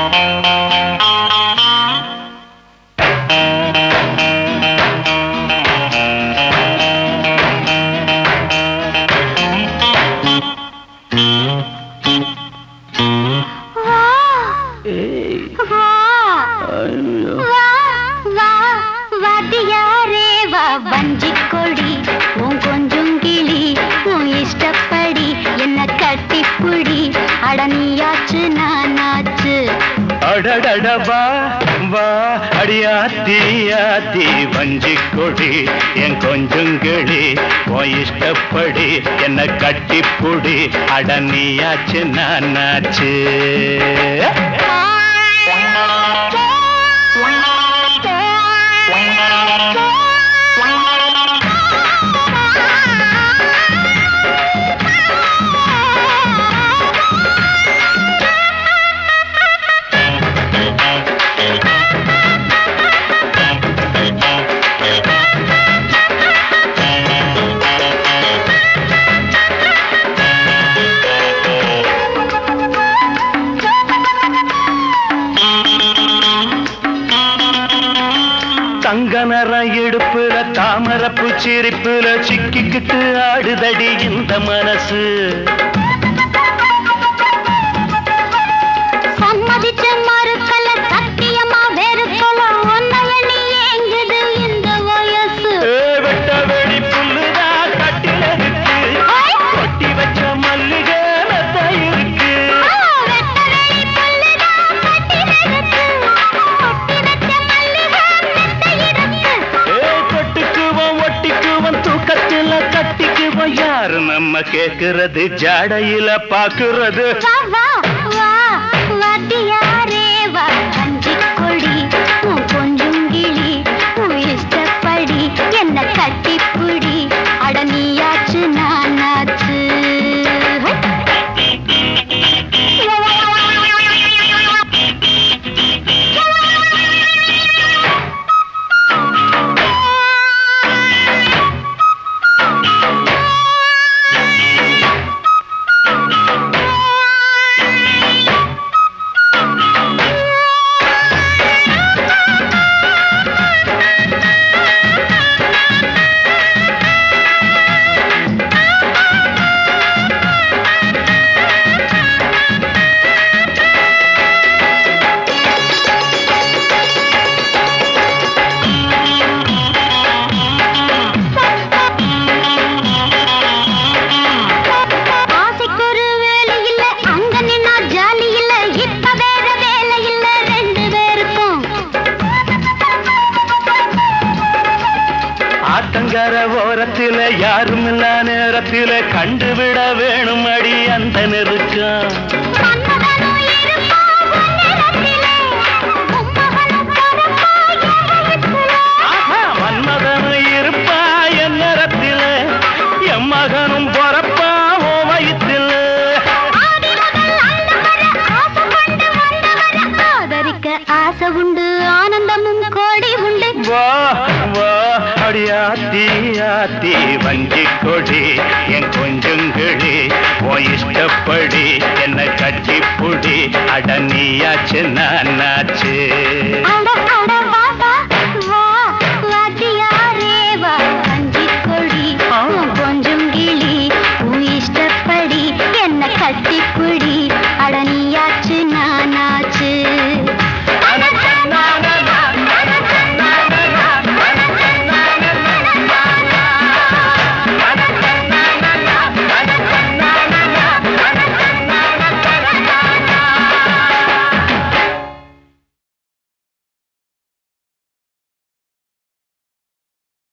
வா வா வா வா வாத்தியாரே வா வஞ்சிக் கொடி உன் கொஞ்சம் கிளி உன் இஷ்டப்படி என்ன கட்டிப்புடி அடனியாச்சு நானாச்சு அடடட வா வா அடியாத்தி ஆத்தி வஞ்சி கொடி என் கொஞ்சங்கிளி உன் இஷ்டப்படி என்ன கட்டிப்புடி அடனியாச்சு நானாச்சு தங்க நிறம் இடுப்புல தாமரப்பு சிரிப்புல சிக்கிக்கிட்டு ஆடுதடி இந்த மனசு சம்மதிச்ச மறுக்கல சத்தியமா வெறுக்கல உன்னை எண்ணி ஏங்குது இந்த வயசு ஏ, வெட்ட வெடி புல்லுதா கட்டில இருக்கு கொட்டி வச்ச மல்லிகை மெத்த இருக்கு ஆ, வெட்ட வெளி புல்லுதான் கட்டிலிருக்கு. கொட்டி வச்ச மல்லிகை மெத்தை இருக்கு. ஏ, தொட்டுக்குவோம் ஒட்டிக்குவோம் தூக்கத்துல கட்டிக்குவோம் யாரு நம்ம கேக்குறது ஜாடையில பாக்குறது வா, வா, வா, வாத்தியாரே வா, வஞ்சிக் கொடி, உன் கொஞ்சம் கிளி, உன் இஷ்டப்படி என்ன கட்டிப்புடி அட நீயாச்சு நானாச்சு ஆசைக்கு ஒரு வேலை இல்ல அங்க நின்னா ஜாலி இல்ல இப்ப வேற வேலை இல்ல ரெண்டு பேருக்கும் ஆத்தங்கர ஓரத்தில யாரும் இல்ல நேரத்தில கண்டுவிட வேணும் அடி அந்த நெருக்கம் மன்மதனும் இருப்பான் உன்னிடத்திலே, உம்மகனும் பிறப்பான் என் வயிற்றிலே. ஆஹா, மன்மதனும் இருப்பா என் நேரத்தில என் மகனும் பொறப்பா ஓ வயிற்றில ஆதி முதல் அண்டம் வரை ஆசை கொண்டு வந்தவரை ஆதரிக்க ஆசை உண்டு ஆனந்தமும் கோடி உண்டு வா வா அடியாத்தி ஆத்தி வஞ்சி கொடி என் கொஞ்சங்கிளி உன் இஷ்டப்படி என்ன கட்டிப்புடி அடனியாச்சு நானாச்சு அட